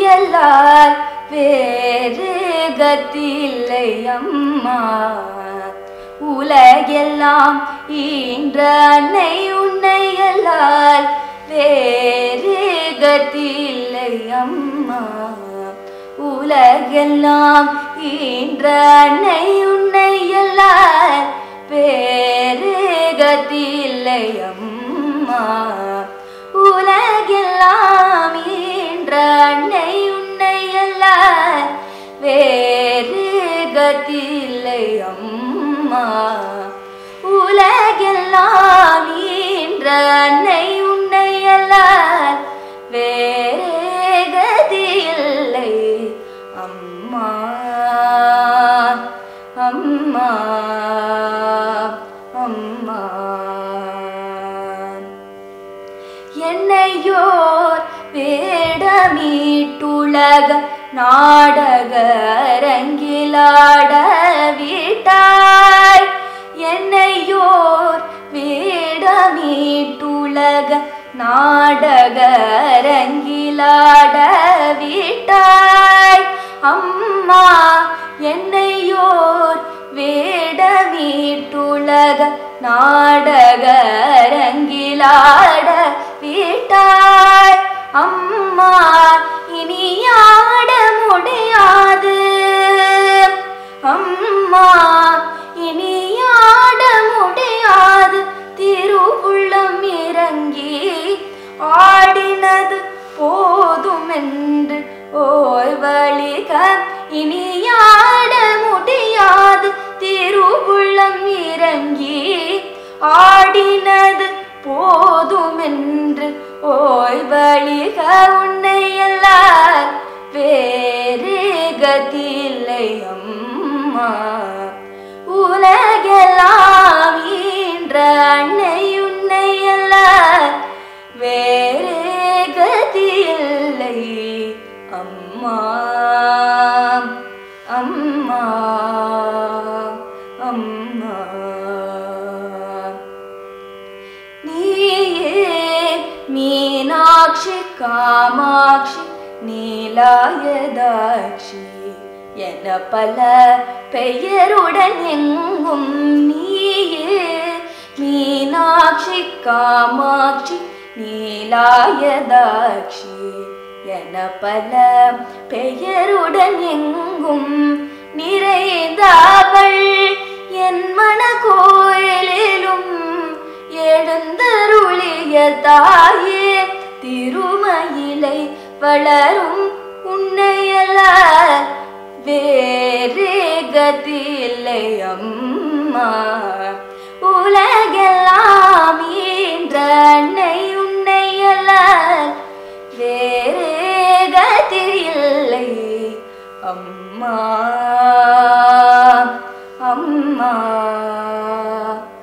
உன்னையல்லால் வேறு கத்தில்லை அம்மா உலகெல்லாம் ஈன்ற அன்னை உன்னையல்லால் வேறு கத்தில்லை அம்மா உலகெல்லாம் ஈன்ற அன்னை உன்னையல்லால் வேறு கத்தில்லை அம்மா உலகெல்லாம் ஈன்ற அன்னை உன்னையல்லால் வேறு கத்தில்லை அம்மா உலகெல்லாம் ஈன்ற அன்னை உன்னையல்லால் வேறு கதியில்லை அம்மா அம்மா அம்மா என்னையோர் வேடமீட்டுலக நாடக அரங்கிலாட விட்டாய் என்னையோர் வேடமீட்டுலக நாடக அரங்கிலாட விட்டாய் அம்மா என்னையோர் வேடமீட்டுலக நாடக அரங்கிலாட விட்டாய் அம்மா இனி ஆட முடியாது அம்மா இனி ஆட முடியாது திருவுள்ளம் இறங்கி ஆடினது போதும் என்று ஓய்வழிக இனி ஆட முடியாது திருவுள்ளம் இறங்கி ஆடினது போதும் என்று ஓய்வழிக உன்னை எல்லார் வேறு கதில்லை அம்மா உலகெல்லாம் ஈன்ற அன்னை உன்னை எல்லார் வேறு கதியில்லை அம்மா அம்மா அம்மா நீயே மீனாட்சி காமாட்சி நீலாயதாட்சி என பல பெயருடன் எங்கும் நீயே மீனாட்சி காமாட்சி நீலாயதாட்சி என பல பெயருடன் எங்கும் நிறைந்தவள் என் மன கோயிலிலும் எழுந்தருளிய தாயே திருமயிலை வளரும் உன்னையல்ல வேறு கதில்லை அம்மா உலகெல்லாம் ஈன்ற அன்னை உன்னையல்ல வேறு கதில்லை அம்மா அம்மா